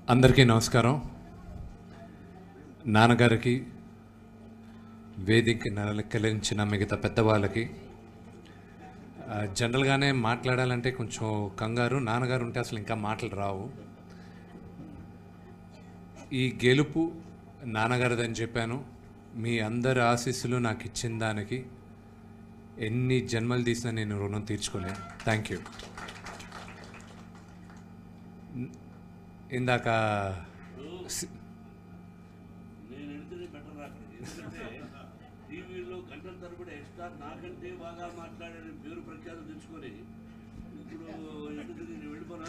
అందరికీ నమస్కారం నాన్నగారికి వేదికకి నలకరించిన మిగతా పెద్దవాళ్ళకి ఆ, జనరల్గానే మాట్లాడాలంటే కొంచెం కంగారు నాన్నగారు ఉంటే అసలు ఇంకా మాటలు రావు ఈ గెలుపు నాన్నగారిదని చెప్పాను మీ అందరి ఆశీస్సులు నాకు ఇచ్చిన దానికి ఎన్ని జన్మలు తీసినా నేను రుణం తీర్చుకోలేను థ్యాంక్ యూ ఇందాక సి- నేను ఎడితేనే బెటర్ అక్కడికి ఎందుకంటే టీవీలో గంటల తరబడి ఎక్స్ట్రా నాకంటే బాగా మాట్లాడే పేరు ప్రఖ్యాతులు తెచ్చుకొని ఇప్పుడు ఎందుకు నేను వెళ్ళిపోనా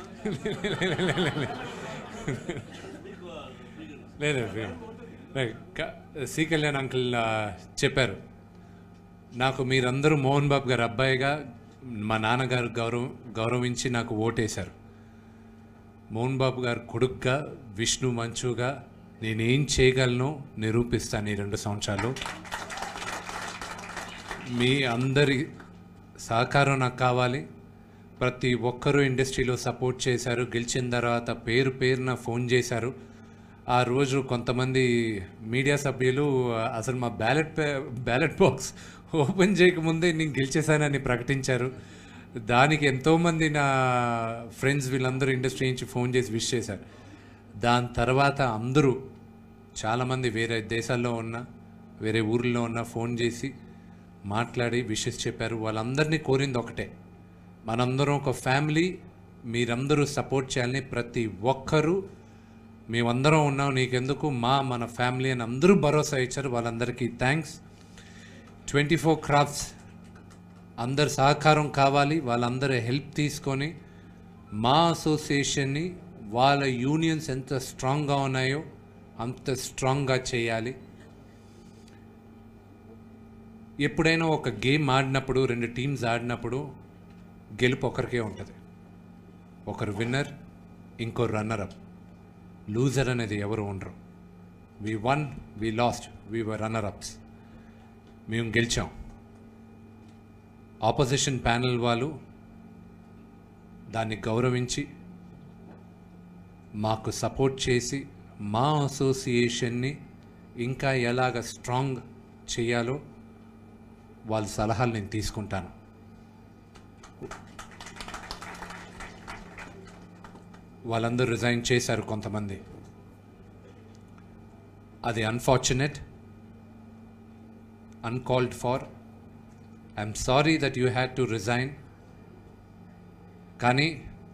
మీకు మీకు లేదు లేదు. లేదు. క- సి కళ్యాణ్ అంకుల్ ఆ, చెప్పారు నాకు మీరందరూ మోహన్ బాబు గారు అబ్బాయిగా మా నాన్నగారు గౌరవం గౌరవించి నాకు ఓటేశారు మోహన్ బాబు గారు కొడుగ్గా విష్ణు మంచుగా నేనేం చేయగలను నిరూపిస్తాను ఈ రెండు సంవత్సరాలు మీ అందరి సహకారం నాకు కావాలి ప్రతి ఒక్కరూ ఇండస్ట్రీలో సపోర్ట్ చేశారు గెలిచిన తర్వాత పేరు పేరున ఫోన్ చేశారు ఆ రోజు కొంతమంది మీడియా సభ్యులు అసలు మా బ్యాలెట్ పే- బ్యాలెట్ బాక్స్ ఓపెన్ చేయకముందే నేను గెలిచేశానని ప్రకటించారు దానికి ఎంతోమంది నా ఫ్రెండ్స్ వీళ్ళందరూ ఇండస్ట్రీ నుంచి ఫోన్ చేసి విష్ చేశారు దాని తర్వాత అందరూ చాలామంది వేరే దేశాల్లో ఉన్న వేరే ఊర్లో ఉన్న ఫోన్ చేసి మాట్లాడి విషెస్ చెప్పారు వాళ్ళందరినీ కోరింది ఒకటే మనందరం ఒక ఫ్యామిలీ మీరందరూ సపోర్ట్ చేయాలని ప్రతి ఒక్కరూ మేమందరం ఉన్నాం నీకెందుకు మా మన ఫ్యామిలీ అని అందరూ భరోసా ఇచ్చారు వాళ్ళందరికీ థ్యాంక్స్ ట్వంటీ ఫోర్ క్రాఫ్ట్స్ అందరి సహకారం కావాలి వాళ్ళందరి హెల్ప్ తీసుకొని మా అసోసియేషన్ని వాళ్ళ యూనియన్స్ ఎంత స్ట్రాంగ్గా ఉన్నాయో అంత స్ట్రాంగ్గా చేయాలి ఎప్పుడైనా ఒక గేమ్ ఆడినప్పుడు రెండు టీమ్స్ ఆడినప్పుడు గెలుపు ఒకరికే ఉంటుంది ఒకరు విన్నర్ ఇంకో రన్నర్ అప్ లూజర్ అనేది ఎవరు ఉండరు we won we lost we were runner ups మేము గెలిచాం ఆపోజిషన్ ప్యానల్ వాళ్ళు దాన్ని గౌరవించి మాకు సపోర్ట్ చేసి మా అసోసియేషన్ని ఇంకా ఎలాగ స్ట్రాంగ్ చేయాలో వాళ్ళ సలహాలు నేను తీసుకుంటాను వాళ్ళందరూ రిజైన్ చేశారు కొంతమంది అది unfortunate uncalled for I'm sorry that you had to resign కానీ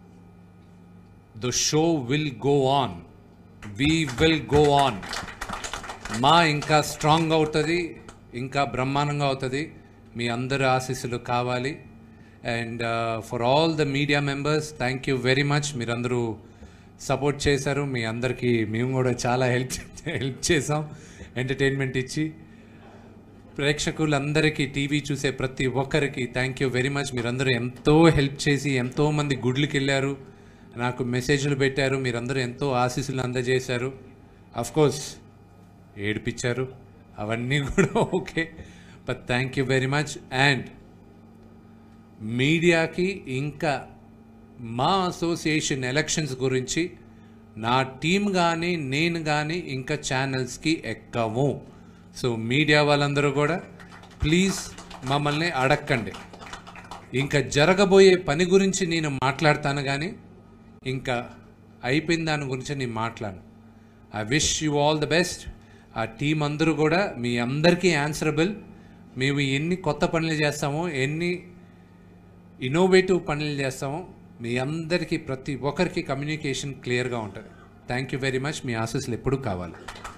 the show will go on we will go on మా ఇంకా స్ట్రాంగ్ అవుతుంది ఇంకా బ్రహ్మాండంగా అవుతుంది మీ అందరి ఆశీస్సులు కావాలి and for all the media members thank you very much మీరందరూ సపోర్ట్ చేశారు మీ అందరికీ మేము కూడా చాలా హెల్ప్ హెల్ప్ చేసాం ఎంటర్టైన్మెంట్ ఇచ్చి ప్రేక్షకులందరికీ టీవీ చూసే ప్రతి ఒక్కరికి థ్యాంక్ యూ వెరీ మచ్ మీరందరూ ఎంతో హెల్ప్ చేసి ఎంతో మంది గుడ్లకి వెళ్ళారు నాకు మెసేజ్లు పెట్టారు మీరందరూ ఎంతో ఆశీస్సులు అందజేశారు కోర్స్ ఏడిపించారు అవన్నీ కూడా okay but thank you very much and మీడియాకి ఇంకా మా అసోసియేషన్ ఎలక్షన్స్ గురించి నా టీం కానీ నేను కానీ ఇంకా ఛానల్స్కి ఎక్కము సో మీడియా వాళ్ళందరూ కూడా ప్లీజ్ మమ్మల్ని అడక్కండి ఇంకా జరగబోయే పని గురించి నేను మాట్లాడతాను కానీ ఇంకా అయిపోయిన దాని గురించి నేను మాట్లాడను I wish you all the best ఆ టీం అందరూ కూడా మీ అందరికీ ఆన్సరబుల్ మేము ఎన్ని కొత్త పనులు చేస్తామో ఎన్ని ఇన్నోవేటివ్ పనులు చేస్తామో మీ అందరికీ ప్రతి ఒక్కరికి కమ్యూనికేషన్ క్లియర్గా ఉంటుంది థ్యాంక్ యూ వెరీ మచ్ మీ ఆశీస్సులు ఎప్పుడూ కావాలి